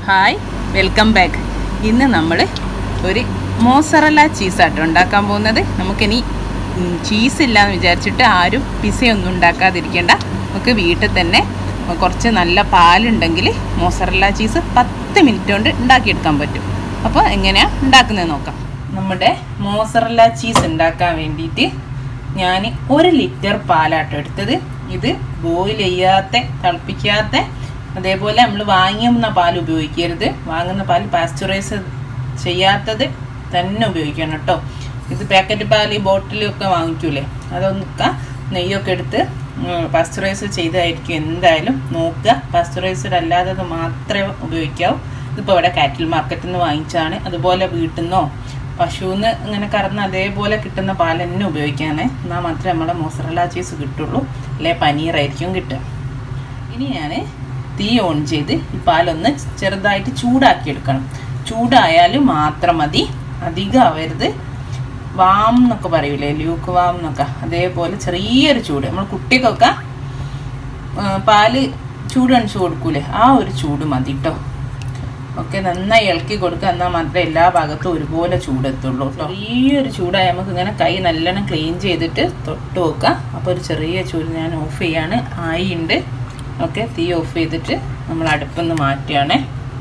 hi welcome back ഇന്ന് നമ്മൾ ഒരു മോസറല്ല ചീസാട്ടോ ഉണ്ടാക്കാൻ പോകുന്നത് നമുക്കിനി ചീസ് ഇല്ല എന്ന് വിചാരിച്ചിട്ട് ആരും പിസയൊന്നും ഉണ്ടാക്കാതിരിക്കേണ്ട നമുക്ക് വീട്ടിൽ തന്നെ കുറച്ച് നല്ല പാലുണ്ടെങ്കിൽ മോസറല്ല ചീസ് പത്ത് മിനിറ്റ് കൊണ്ട് ഉണ്ടാക്കിയെടുക്കാൻ പറ്റും അപ്പോൾ എങ്ങനെയാണ് ഉണ്ടാക്കുന്നത് നോക്കാം നമ്മുടെ മോസറല്ല ചീസ് ഉണ്ടാക്കാൻ വേണ്ടിയിട്ട് ഞാൻ ഒരു ലിറ്റർ പാലാട്ടോ എടുത്തത് ഇത് ബോയിൽ ചെയ്യാത്ത തിളപ്പിക്കാത്ത അതേപോലെ നമ്മൾ വാങ്ങിയുന്ന പാൽ ഉപയോഗിക്കരുത് വാങ്ങുന്ന പാൽ പാസ്ചറൈസ് ചെയ്യാത്തത് തന്നെ ഉപയോഗിക്കണം കേട്ടോ ഇത് പാക്കറ്റ് പാൽ ഈ ബോട്ടിലൊക്കെ വാങ്ങിക്കൂലേ അതൊന്നൊക്കെ നെയ്യൊക്കെ എടുത്ത് പാസ്ചറൈസ് ചെയ്തതായിരിക്കും എന്തായാലും നോക്കുക പാസ്ചറൈസ്ഡ് അല്ലാത്തത് മാത്രമേ ഉപയോഗിക്കാവൂ ഇതിപ്പോൾ ഇവിടെ കാറ്റിൽ മാർക്കറ്റിൽ നിന്ന് വാങ്ങിച്ചാണ് അതുപോലെ വീട്ടിൽ നിന്നോ പശുവിന്ന് ഇങ്ങനെ കറന്ന് അതേപോലെ കിട്ടുന്ന പാൽ തന്നെ ഉപയോഗിക്കാനേ എന്നാൽ മാത്രമേ നമ്മുടെ മോസറല്ല ചീസ് കിട്ടുള്ളൂ അല്ലെ പനീറായിരിക്കും കിട്ടുക ഇനി ഞാൻ തീ ഓൺ ചെയ്ത് ഈ പാലൊന്ന് ചെറുതായിട്ട് ചൂടാക്കി എടുക്കണം ചൂടായാൽ മാത്രം മതി അധികം ആവരുത് വാം എന്നൊക്കെ പറയൂലേ ലൂക്ക് വാം എന്നൊക്കെ അതേപോലെ ചെറിയൊരു ചൂട് നമ്മൾ കുട്ടിക്കൊക്കെ പാല് ചൂട് അണിച്ചു കൊടുക്കൂലേ ആ ഒരു ചൂട് മതി കേട്ടോ ഒക്കെ നന്നായി ഇളക്കി കൊടുക്കുക എന്നാൽ മാത്രമേ എല്ലാ ഭാഗത്തും ഒരുപോലെ ചൂടെത്തുള്ളൂ കേട്ടോ ചെറിയൊരു ചൂടായി നമുക്ക് ഇങ്ങനെ കൈ നല്ലോണം ക്ലീൻ ചെയ്തിട്ട് തൊട്ട് വെക്കാം അപ്പോൾ ഒരു ചെറിയ ചൂട് ഞാൻ ഓഫ് ചെയ്യാണ് ആയിണ്ട് ഓക്കെ തീ ഓഫ് ചെയ്തിട്ട് നമ്മൾ അടുപ്പിൽ നിന്ന് മാറ്റുകയാണേ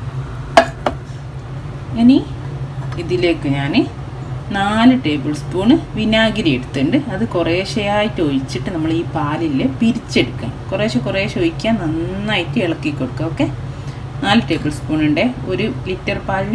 ഇനി ഇതിലേക്ക് ഞാൻ നാല് ടേബിൾ സ്പൂണ് വിനാഗിരി എടുത്തിട്ടുണ്ട് അത് കുറേശ്ശെയായിട്ട് ഒഴിച്ചിട്ട് നമ്മൾ ഈ പാലിൽ പിരിച്ചെടുക്കാം കുറേശ്ശെ കുറേശ്ശെ ഒഴിക്കാൻ നന്നായിട്ട് ഇളക്കി കൊടുക്കുക ഓക്കെ നാല് ടേബിൾ സ്പൂൺ ഉണ്ട് ഒരു ലിറ്റർ പാലിന്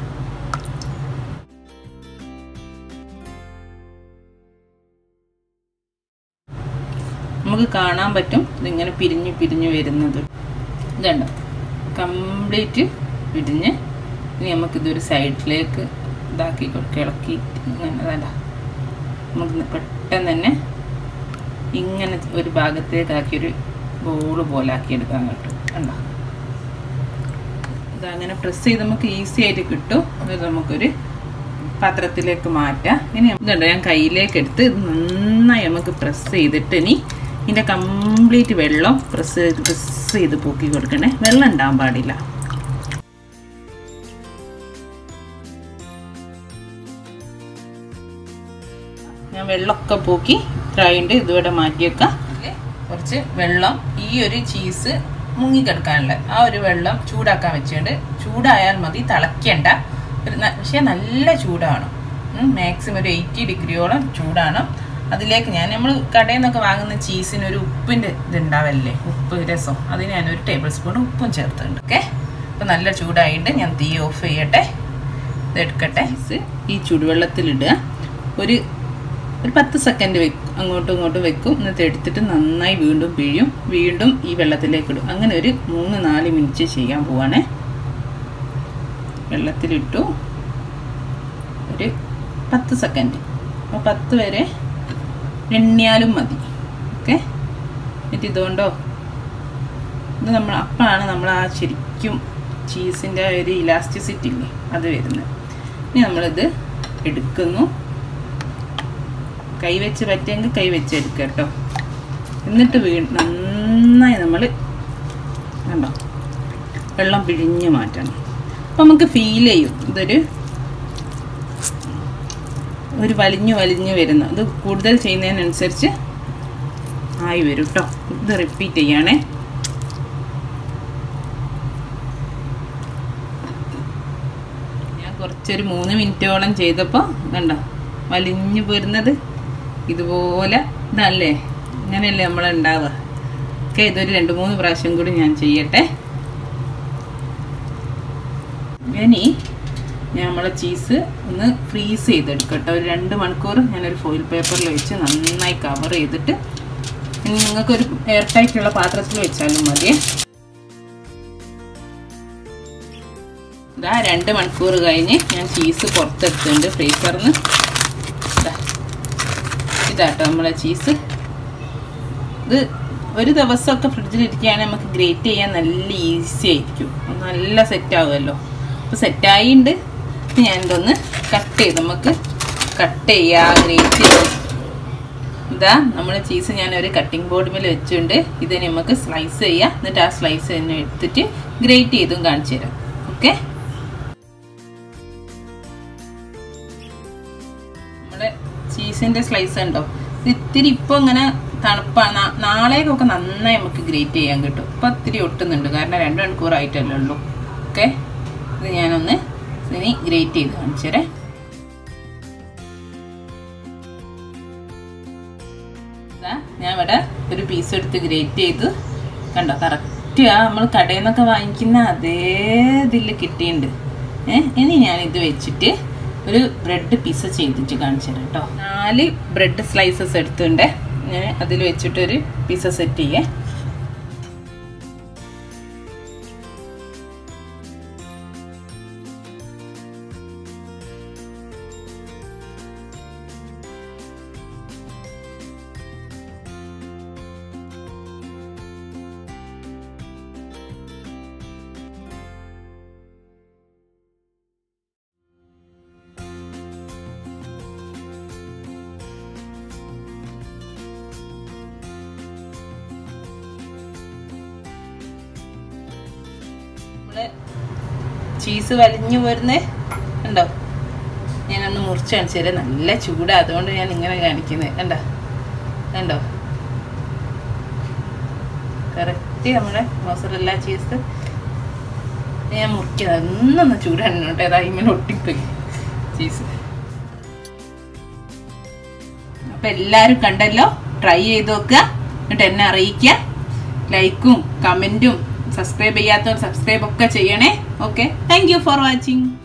നമുക്ക് കാണാൻ പറ്റും ഇതിങ്ങനെ പിരിഞ്ഞ് പിരിഞ്ഞ് വരുന്നത് ഇതുണ്ട് കംപ്ലീറ്റ് പിരിഞ്ഞ് ഇനി നമുക്കിതൊരു സൈഡിലേക്ക് ഇതാക്കി കൊടുക്കുക ഇളക്കി ഇങ്ങനെ അതല്ല നമുക്ക് പെട്ടെന്ന് തന്നെ ഇങ്ങനെ ഒരു ഭാഗത്തേക്കാക്കി ഒരു ബോള് പോലെ ആക്കിയെടുക്കാൻ പറ്റും കണ്ടോ ഇതങ്ങനെ പ്രസ് ചെയ്ത് നമുക്ക് ഈസി ആയിട്ട് കിട്ടും അത് നമുക്കൊരു പാത്രത്തിലേക്ക് മാറ്റാം ഇനി ഇതുണ്ട് ഞാൻ കയ്യിലേക്ക് എടുത്ത് നന്നായി നമുക്ക് പ്രസ് ചെയ്തിട്ട് ഇനി ഇതിൻ്റെ കംപ്ലീറ്റ് വെള്ളം പ്രസ് ചെയ്ത് പ്രസ് ചെയ്ത് പൊക്കി കൊടുക്കണേ വെള്ളം ഉണ്ടാകാൻ പാടില്ല ഞാൻ വെള്ളമൊക്കെ പോക്കി ഇത്രയുണ്ട് ഇതുവിടെ മാറ്റി വെക്കാം കുറച്ച് വെള്ളം ഈ ഒരു ചീസ് മുങ്ങിക്കിടക്കാനുള്ള ആ ഒരു വെള്ളം ചൂടാക്കാൻ വെച്ചിട്ടുണ്ട് ചൂടായാൽ മതി തിളയ്ക്കണ്ട ഒരു പക്ഷേ നല്ല ചൂടാണ് മാക്സിമം ഒരു എയ്റ്റി ഡിഗ്രിയോളം ചൂടാണ് അതിലേക്ക് ഞാൻ നമ്മൾ കടയിൽ നിന്നൊക്കെ വാങ്ങുന്ന ചീസിന് ഒരു ഉപ്പിൻ്റെ ഇതുണ്ടാവല്ലേ ഉപ്പ് രസം അതിന് ഞാൻ ഒരു ടേബിൾ സ്പൂൺ ഉപ്പും ചേർത്തിട്ടുണ്ട് ഓക്കെ അപ്പോൾ നല്ല ചൂടായിട്ട് ഞാൻ തീ ഓഫ് ചെയ്യട്ടെ ഇതെടുക്കട്ടെ ചീസ് ഈ ചൂടുവെള്ളത്തിലിടുക ഒരു ഒരു പത്ത് സെക്കൻഡ് വെക്കും അങ്ങോട്ടും ഇങ്ങോട്ടും വെക്കും എന്നിട്ട് എടുത്തിട്ട് നന്നായി വീണ്ടും പിഴിയും വീണ്ടും ഈ വെള്ളത്തിലേക്ക് ഇടും അങ്ങനെ ഒരു മൂന്ന് നാല് മിനിറ്റ് ചെയ്യാൻ പോവാണേ വെള്ളത്തിലിട്ടു ഒരു പത്ത് സെക്കൻഡ് അപ്പോൾ പത്ത് വരെ എണ്ണിയാലും മതി ഓക്കെ എന്നിട്ട് ഇതുകൊണ്ടോ ഇത് നമ്മൾ അപ്പോഴാണ് നമ്മൾ ആ ശരിക്കും ചീസിൻ്റെ ഒരു ഇലാസ്റ്റിസിറ്റി ഇല്ലേ അത് വരുന്നത് ഇനി നമ്മളിത് എടുക്കുന്നു കൈവച്ച് പറ്റിയെങ്കിൽ കൈവച്ച് എടുക്കുക കേട്ടോ എന്നിട്ട് വീ നന്നായി നമ്മൾ കണ്ടോ വെള്ളം പിഴിഞ്ഞ് മാറ്റണം അപ്പം നമുക്ക് ഫീൽ ചെയ്യും ഇതൊരു ഒരു വലിഞ്ഞു വലിഞ്ഞു വരുന്നു ഇത് കൂടുതൽ ചെയ്യുന്നതിനനുസരിച്ച് ആയി വരും കേട്ടോ ഇത് റിപ്പീറ്റ് ചെയ്യണേ ഞാൻ കുറച്ചൊരു മൂന്ന് മിനിറ്റോളം ചെയ്തപ്പോൾ കണ്ടോ വലിഞ്ഞു പോരുന്നത് ഇതുപോലെ ഇതല്ലേ ഇങ്ങനെയല്ലേ നമ്മൾ ഉണ്ടാവുക ഓക്കെ ഇതൊരു രണ്ട് മൂന്ന് പ്രാവശ്യം കൂടി ഞാൻ ചെയ്യട്ടെ ഇനി ഞാൻ നമ്മളെ ചീസ് ഒന്ന് ഫ്രീസ് ചെയ്തെടുക്കട്ടെ ഒരു രണ്ട് മണിക്കൂർ ഞാനൊരു ഫോയിൽ പേപ്പറിൽ വെച്ച് നന്നായി കവർ ചെയ്തിട്ട് ഇനി നിങ്ങൾക്കൊരു എയർ ടൈറ്റുള്ള പാത്രത്തിൽ വെച്ചാലും മതിയേ ഇതാ രണ്ട് മണിക്കൂർ കഴിഞ്ഞ് ഞാൻ ചീസ് പുറത്തെടുത്തിട്ടുണ്ട് ഫ്രീസറിൽ നിന്ന് ഇതാട്ടോ നമ്മളെ ചീസ് ഇത് ഒരു ദിവസമൊക്കെ ഫ്രിഡ്ജിലിരിക്കുകയാണെങ്കിൽ നമുക്ക് ഗ്രേറ്റ് ചെയ്യാൻ നല്ല ഈസി ആയിരിക്കും നല്ല സെറ്റ് ആവുമല്ലോ അപ്പോൾ സെറ്റായിണ്ട് ഞാനിതൊന്ന് കട്ട് ചെയ്ത് നമുക്ക് കട്ട് ചെയ്യുക ഗ്രേറ്റ് ചെയ്യുക ഇതാ നമ്മൾ ചീസ് ഞാൻ ഒരു കട്ടിംഗ് ബോർഡ് മേൽ വെച്ചിട്ടുണ്ട് ഇത് നമുക്ക് സ്ലൈസ് ചെയ്യാം എന്നിട്ട് ആ സ്ലൈസ് തന്നെ എടുത്തിട്ട് ഗ്രേറ്റ് ചെയ്തും കാണിച്ചു തരാം ഓക്കെ നമ്മുടെ ചീസിന്റെ സ്ലൈസ് ഉണ്ടോ ഇത് ഇത്തിരി ഇപ്പൊ ഇങ്ങനെ തണുപ്പാണ് നാ- നാളേക്കൊക്കെ നന്നായി നമുക്ക് ഗ്രേറ്റ് ചെയ്യാൻ കിട്ടും ഇപ്പൊ ഇത്തിരി ഒട്ടുന്നുണ്ട് കാരണം രണ്ട് മണിക്കൂറായിട്ടല്ലേ ഉള്ളൂ ഓക്കെ ഇത് ഞാനൊന്ന് ഇനി ഗ്രേറ്റ് ചെയ്ത് കാണിച്ചേരേ ദാ ഞാൻ ഇവിടെ ഒരു പീസ് എടുത്ത് ഗ്രേറ്റ് ചെയ്ത് കണ്ടോ കറക്റ്റ് ആ നമ്മൾ കടയിൽ നിന്നൊക്കെ വാങ്ങിക്കുന്ന അതേ ഇതിൽ കിട്ടിയിട്ടുണ്ട് ഏ ഇനി ഞാൻ ഇത് വെച്ചിട്ട് ഒരു ബ്രെഡ് പീസ് ചെയ്തിട്ട് കാണിച്ചു തരാം കേട്ടോ നാല് ബ്രെഡ് സ്ലൈസസ് എടുത്തിട്ടുണ്ട് ഞാൻ അതിൽ വെച്ചിട്ട് ഒരു പീസ് സെറ്റ് ചെയ്യേ നമ്മള് ചീസ് വലിഞ്ഞു വരുന്നേ ഉണ്ടോ ഞാനൊന്ന് മുറിച്ച് കാണിച്ചു തരാം നല്ല ചൂടാ അതുകൊണ്ട് ഞാൻ ഇങ്ങനെ കാണിക്കുന്നത് കണ്ടോ കണ്ടോ കറക്റ്റ് നമ്മുടെ മോസറല്ല ചീസ് ഞാൻ മുറിക്കുക ഒന്നൊന്ന് ചൂടാണ് കേട്ടോ ഏതാ ഇങ്ങനെ ഒട്ടിപ്പോയി ചീസ് അപ്പൊ എല്ലാരും കണ്ടല്ലോ ട്രൈ ചെയ്ത് നോക്കുക എന്നിട്ട് എന്നെ അറിയിക്കുക ലൈക്കും കമന്റും സബ്സ്ക്രൈബ് ചെയ്യാത്തവർ സബ്സ്ക്രൈബ് ഒക്കെ ചെയ്യണേ okay thank you for watching